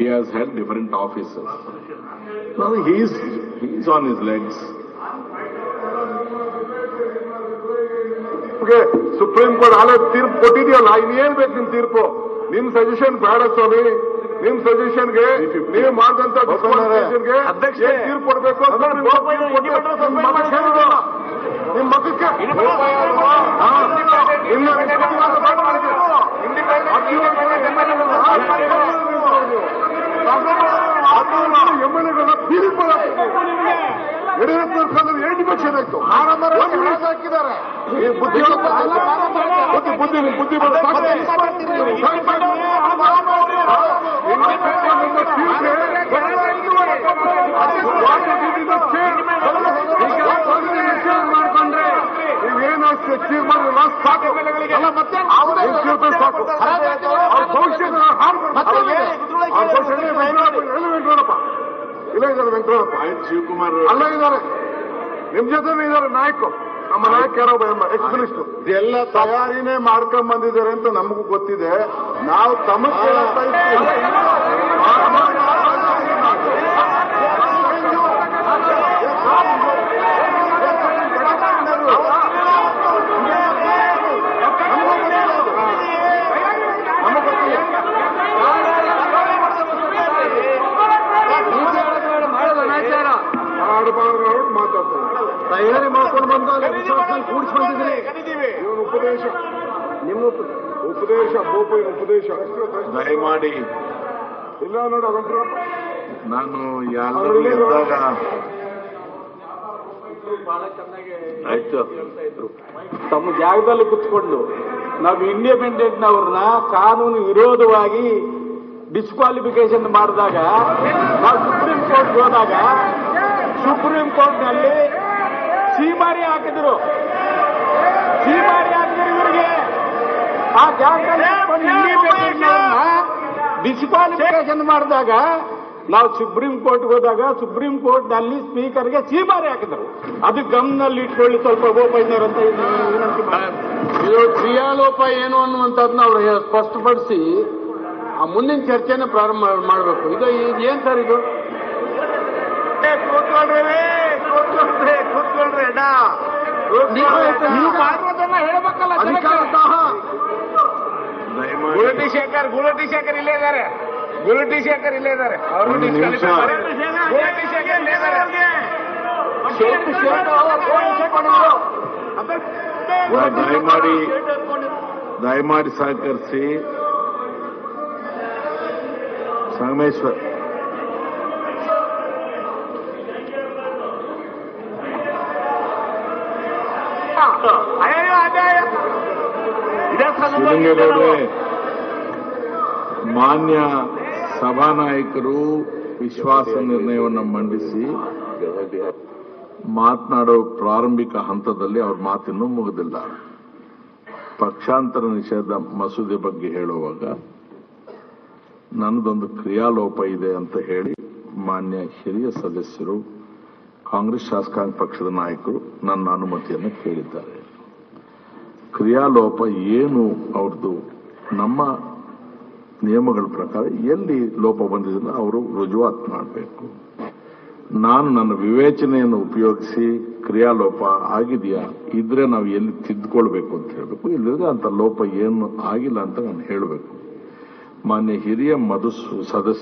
he has had different offices. No, he's, he's on his legs. Supreme court ಆಲೇ ತೀರ್ಪು ಕೊಟ್ಟಿದೆಯಲ್ಲ ಇನ್ನೇನ್ ಬೇಕು ನಿಮ್ ತೀರ್ಪು ನಿಮ್ ಸಜೆಷನ್ ಬೇಡ ಸ್ವಾಮಿ ನಿಮ್ ಸಜೆಷನ್ಗೆ ನೀವು ಮಾಡಿದಂತ ಡಿಸ್ಕ್ವಾಲಿಫಿಕೇಶನ್ಗೆ ಅಧ್ಯಕ್ಷರೇ, ಏನ್ ತೀರ್ಪು ಕೊಡ್ಬೇಕು ಸುಪ್ರೀಂ ಕೋರ್ಟ್ ತೀರ್ಪು ಕೊಟ್ಟಿದೆ. ನಿಮ್ ಮಗಕ್ಕೆ ಹೇಳಿದ್ರಲ್ಲ. ನಿಮ್ ಮಗಕ್ಕೆ ಹಾ. ಇನ್ನು ಎಮ್ಮೆಲ್ಎಗಳನ್ನ ತೀರ್ಪು ಯಡಿಯೂರಪ್ಪನವ್ರ ಕಾಲದಲ್ಲಿ ಏಳು ನಿಮಿಷ ಏನಾಯ್ತು ಹಾಕಿದ್ದಾರೆ ಈ ಬುದ್ಧಿ ಬುದ್ಧಿ ಬುದ್ಧಿ ಬುದ್ಧಿ ಬರೋ ಮಾಡ್ಕೊಂಡ್ರೆ ನೀವೇನು ಚೀರ್ ಮಾಡಿಲ್ಲ ಸಾಕು ಅಲ್ಲ ಮತ್ತೆ ಸಾಕು ಅವ್ರ ಭವಿಷ್ಯದ ಅವ್ರ ಭವಿಷ್ಯ ವೆಂಕಟರಪ್ಪ ಇಲ್ಲ ಇದ್ದಾರೆ ವೆಂಕಟರಪ್ಪ ಆಯ್ತು ಶಿವಕುಮಾರ್ ಅಲ್ಲ ಇದ್ದಾರೆ ನಿಮ್ ಜೊತೆ ಇದ್ದಾರೆ ನಾಯಕ ನಮ್ಮ ನಾಯಕ ಯಾರೋ ಎಂಬ ಎಕ್ಸ್ ಮಿನಿಸ್ಟರ್ ಇದೆಲ್ಲ ತಯಾರಿನೇ ಮಾಡ್ಕೊಂಡ್ ಬಂದಿದ್ದಾರೆ ಅಂತ ನಮಗೂ ಗೊತ್ತಿದೆ ನಾವು ತಮಗ್ ಕೇಳಕ್ ಬಯಸ್ತೀವಿ. ಆಡಬಾರ್ದು ಮಾತಾಡ್ತಾರೆ ತಯಾರಿ ಮಾಡ್ಕೊಂಡು ಬಂದು ಅಲ್ಲಿ ರಿಸಾರ್ಟ್ನಲ್ಲಿ ಕೂಡಿಸ್ಕೊಂಡಿದ್ದೀನಿ ಇವನ ಉಪದೇಶ ನಿಮ್ಮ ಉಪದೇಶ ಬೋಪಯ್ಯನ ಉಪದೇಶ ದಯಮಾಡಿ ಇಲ್ಲ ನೋಡ ವೆಂಕಟರಪ್ಪ ನಾನು ಎಲ್ಲರೂ ಇದ್ದಾಗ ಆಯ್ತು ತಮ್ಮ ಜಾಗದಲ್ಲಿ ಕುತ್ಕೊಂಡು ನಾವು ಇಂಡಿಪೆಂಡೆಂಟ್ ನವ್ರನ್ನ ಕಾನೂನು ವಿರೋಧವಾಗಿ ಡಿಸ್ಕ್ವಾಲಿಫಿಕೇಶನ್ ಮಾಡಿದಾಗ ನಾವು ಸುಪ್ರೀಂ ಕೋರ್ಟ್ ಹೋದಾಗ ಸುಪ್ರೀಂ ಕೋರ್ಟ್ನಲ್ಲಿ ಸೀಮಾರಿ ಹಾಕಿದ್ರು ಸೀಮಾರಿ ಹಾಕಿದ್ರು ಇವರಿಗೆ ಆ ಜಾಗದಲ್ಲಿ ಡಿಸ್ಕ್ವಾಲಿಫಿಕೇಶನ್ ಮಾಡಿದಾಗ ನಾವು ಸುಪ್ರೀಂ ಕೋರ್ಟ್ ಹೋದಾಗ ಸುಪ್ರೀಂ ಕೋರ್ಟ್ ನಲ್ಲಿ ಸ್ಪೀಕರ್ಗೆ ಸೀಮಾರಿ ಹಾಕಿದ್ರು ಅದು ಗಮನಲ್ಲಿ ಇಟ್ಕೊಳ್ಳಿ ಸ್ವಲ್ಪ ಗೋಪೈನರ್ ಅಂತ ಇದು ವಿನಂತಿ ಮಾಡಿ ಇದು ಕ್ರಿಯಾಲೋಪ ಏನು ಅನ್ನುವಂಥದ್ದನ್ನ ಅವ್ರು ಹೇ- ಸ್ಪಷ್ಟಪಡಿಸಿ ಆ ಮುಂದಿನ ಚರ್ಚೆನ ಪ್ರಾರಂಭ ಮಾಡಬೇಕು ಇದು ಇದು ಏನ್ ಸರ್ ಇದು ಕೂತ್ಕೊಳ್ರಿ ಕೂತ್ಕೊಳ್ರಿ ಕೂತ್ಕೊಳ್ರಿ ಅಣ್ಣ ನೀವು ಮಾಡಿರೋದನ್ನ ಹೇಳ್ಬೇಕಲ್ಲ ಅಧಿಕಾರ ಜನಕ್ಕೆ. ದಾಹ ದಯಮಾಡಿ ಗುರುಟಿ ಶೇಖರ್ ಗುರುಟಿ ಶೇಖರ್ ಇಲ್ಲೇ ಇದ್ದಾರೆ ಗುರುಟಿ ಶೇಖರ್ ಇಲ್ಲೇ ಇದ್ದಾರೆ ಅವರು ಒಂದು ನಿಮಿಷ. ಗುರುಟಿ ಶೇಖರ್ ಇಲ್ಲೇ ಇದ್ದಾರೆ ಶೇಖರ್ ಶೇಖರ್ ಅವರ ಫೋನ್ ಇಸ್ಕೊಂಡಿದ್ರು. ದಯಮಾಡಿ ದಯಮಾಡಿ ಸಹಕರಿಸಿ ಸಂಗಮೇಶ್ವರ್ ಅಯ್ಯೋ ಅನ್ಯಾಯ ಇದೇ ಶಿವಲಿಂಗೇಗೌಡ್ರೆ ಮಾನ್ಯ ಸಭಾನಾಯಕರು ವಿಶ್ವಾಸ ನಿರ್ಣಯವನ್ನು ಮಂಡಿಸಿ ಮಾತನಾಡೋ ಪ್ರಾರಂಭಿಕ ಹಂತದಲ್ಲಿ ಅವ್ರ ಮಾತಿನ್ನೂ ಮುಗಿದಿಲ್ಲ ಪಕ್ಷಾಂತರ ನಿಷೇಧ ಮಸೂದೆ ಬಗ್ಗೆ ಹೇಳುವಾಗ ನನ್ನದೊಂದು ಕ್ರಿಯಾಲೋಪ ಇದೆ ಅಂತ ಹೇಳಿ ಮಾನ್ಯ ಹಿರಿಯ ಸದಸ್ಯರು ಕಾಂಗ್ರೆಸ್ ಶಾಸಕಾಂಗ ಪಕ್ಷದ ನಾಯಕರು ನನ್ನ ಅನುಮತಿಯನ್ನು ಕೇಳಿದ್ದಾರೆ ಕ್ರಿಯಾಲೋಪ ಏನು ಅವ್ರದ್ದು ನಮ್ಮ ನಿಯಮಗಳ ಪ್ರಕಾರ ಎಲ್ಲಿ ಲೋಪ ಬಂದಿದ್ದನ್ನ ಅವರು ರುಜುವಾತ್ ಮಾಡಬೇಕು ನಾನು ನನ್ನ ವಿವೇಚನೆಯನ್ನು ಉಪಯೋಗಿಸಿ ಕ್ರಿಯಾಲೋಪ ಆಗಿದೆಯಾ ಇದ್ರೆ ನಾವು ಎಲ್ಲಿ ತಿದ್ದುಕೊಳ್ಬೇಕು ಅಂತ ಹೇಳಬೇಕು ಇಲ್ಲದ್ರೆ ಅಂತ ಲೋಪ ಏನು ಆಗಿಲ್ಲ ಅಂತ ನಾನು ಹೇಳಬೇಕು ಮಾನ್ಯ ಹಿರಿಯ ಮಧು ಸದಸ್ಯ